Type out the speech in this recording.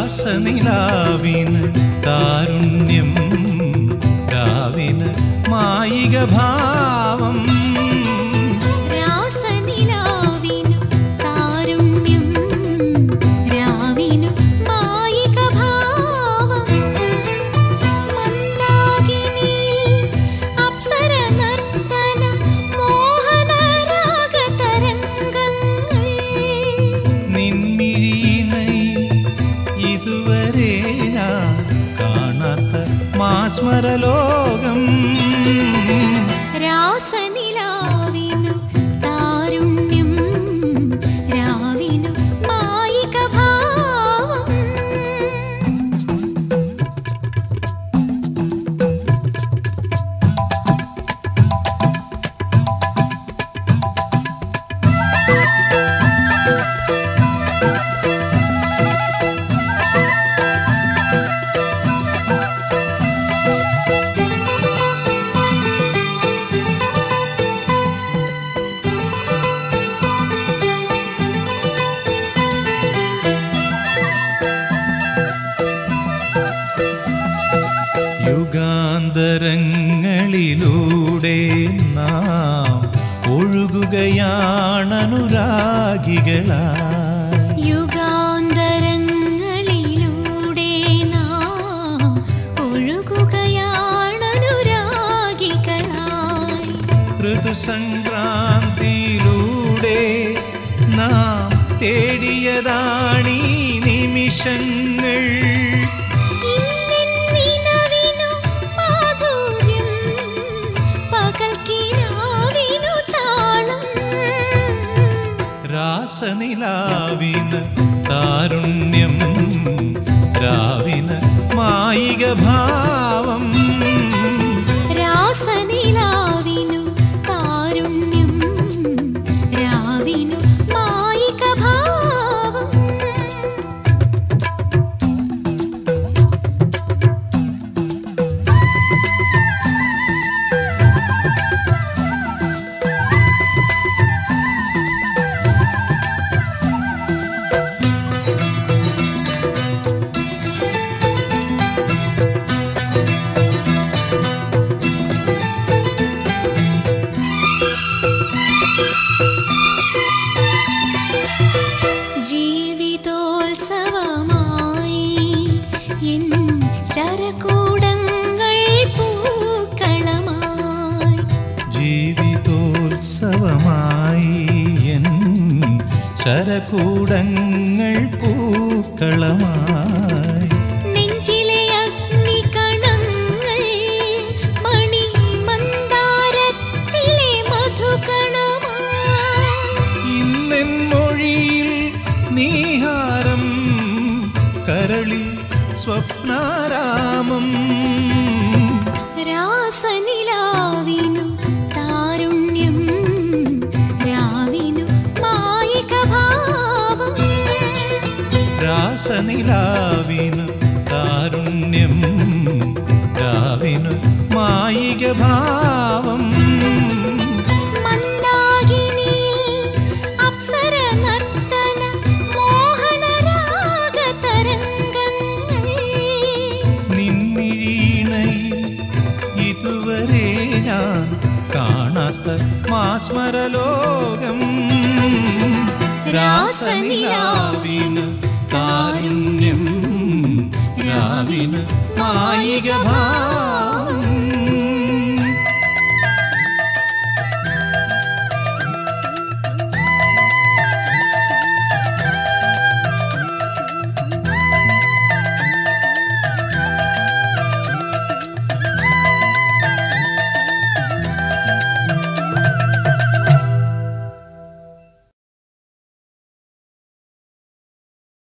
രാസനിലാവിന് കാരുണ്യം രാവിന് മായിക ഭാവം രാസനിലാവിനു കാരുണ്യം രാവിനു മായിക ഭാവം മന്ദാകിനിയിൽ അപ്സര നർത്തന മോഹന രാഗതരംഗങ്ങൾ നിൻമിഴിയിണയിൽ ഇതുവരെ ഞാൻ കാണാത്ത മാസ്മരലോകം രാസനിലാവിനു താരുണ്യം രാവിനു മായിക ഭാവം യുഗാന്തരങ്ങളിലൂടെ നാം ഒഴുകുകയാണനുരാഗികളായി യുഗാന്തരങ്ങളിലൂടെ നാം ഒഴുകുകയാണനുരാഗികളായി ഋതുസംക്രാന്തിയിലൂടെ നാം തേടിയതാണീ നിമിഷങ്ങൾ ഇന്നിൻ നിലവിനു മാധുര്യം പകൽ കിനാവിനു താളം രാസനിലാവിന് താരുണ്യം രാവിന് മായിക ഭാവം രാസനിലാവിനു കാരുണ്യം രാവിനു മായിക ഭാവം ജീവിതോത്സവമായി എൻ ശരകൂടങ്ങൾ പൂക്കളമായി ജീവിതോത്സവമായി എൻ ശരകൂടങ്ങൾ പൂക്കളമായി നെഞ്ചിലെ അഗ്നികണങ്ങൾ മണി മന്ദാരത്തിലെ മധുകണമായി ഇന്നെൻ മൊഴിയിൽ നീഹാരം കരളിൽ സ്വപ്നാരാമം രാസനിലാവിനു താരുണ്യം രാവിനു മായിക ഭാവം രാസനിലാവിന് കാരുണ്യം രാവിന് മായിക ഭാവം മന്ദാകിനിയിൽ അപ്സര നർത്തന മോഹന രാഗതരംഗങ്ങൾ നിൻമിഴീണയിൽ ഇതുവരെ ഞാൻ കാണാത്ത മാസ്മരലോകം രാസനിലാവിന് കാരുണ്യം രാവിന് മായിക ഭാവം